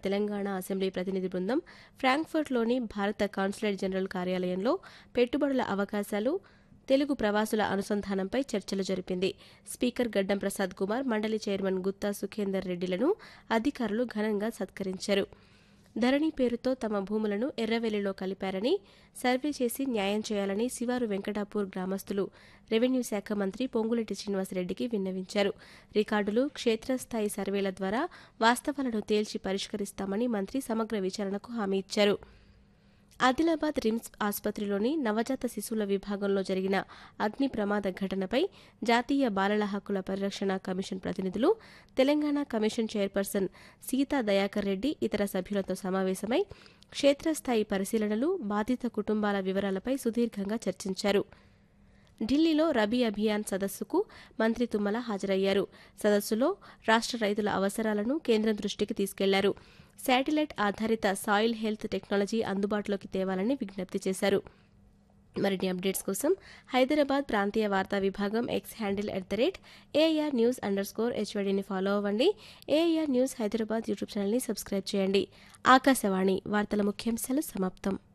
Telangana assembly ప్రతినిధి బృందం ఫ్రాంక్ఫర్ట్లోని భారత కాన్సులేట్ జనరల్ కార్యాలయంలో పెట్టుబడుల అవకాశాలు తెలుగు ప్రవాసుల అనుసంధానంపై చర్చలు జరిపింది స్పీకర్ గడ్డం ప్రసాద్ కుమార్ మండలి చైర్మన్ గుత్తా సుఖేందర్ రెడ్డిలను అధికారులు ఘనంగా సత్కరించారు ధరణి పేరుతో తమ భూములను ఎర్రవెల్లిలో కలిపారని సర్వే చేసి న్యాయం చేయాలని శివారు వెంకటాపూర్ గ్రామస్తులు రెవెన్యూ శాఖ మంత్రి పొంగులేటి శ్రీనివాసరెడ్డికి విన్నవించారు రికార్డులు క్షేత్రస్థాయి సర్వేల ద్వారా వాస్తవాలను తేల్చి పరిష్కరిస్తామని మంత్రి సమగ్ర విచారణకు హామీ ఇచ్చారు ఆదిలాబాద్ రిమ్స్ ఆసుపత్రిలోని నవజాత శిశువుల విభాగంలో జరిగిన అగ్ని ప్రమాద ఘటనపై జాతీయ బాలల హక్కుల పరిరక్షణ కమిషన్ ప్రతినిధులు తెలంగాణ కమిషన్ చైర్పర్సన్ సీతా దయాకర్ రెడ్డి ఇతర సభ్యులతో సమావేశమై క్షేత్రస్థాయి పరిశీలనలు బాధిత కుటుంబాల వివరాలపై సుదీర్ఘంగా చర్చించారు ఢిల్లీలో రబీ అభియాన్ సదస్సుకు మంత్రి తుమ్మల హాజరయ్యారు సదస్సులో రాష్ట్ర రైతుల అవసరాలను కేంద్రం దృష్టికి తీసుకెళ్లారు శాటిలైట్ ఆధారిత సాయిల్ హెల్త్ టెక్నాలజీ అందుబాటులోకి తేవాలని విజ్ఞప్తి చేశారు మరిన్ని అప్డేట్స్ కోసం హైదరాబాద్ ప్రాంతీయ వార్తా విభాగం X handle at the rate AIR news underscore స్కోర్ హెచ్వైడీని ఫాలో అవ్వండి ఏఐఆర్ న్యూస్ హైదరాబాద్ యూట్యూబ్ ఛానల్ని సబ్స్క్రైబ్ చేయండి ఆకాశవాణి వార్తల ముఖ్యాంశాలు సమాప్తం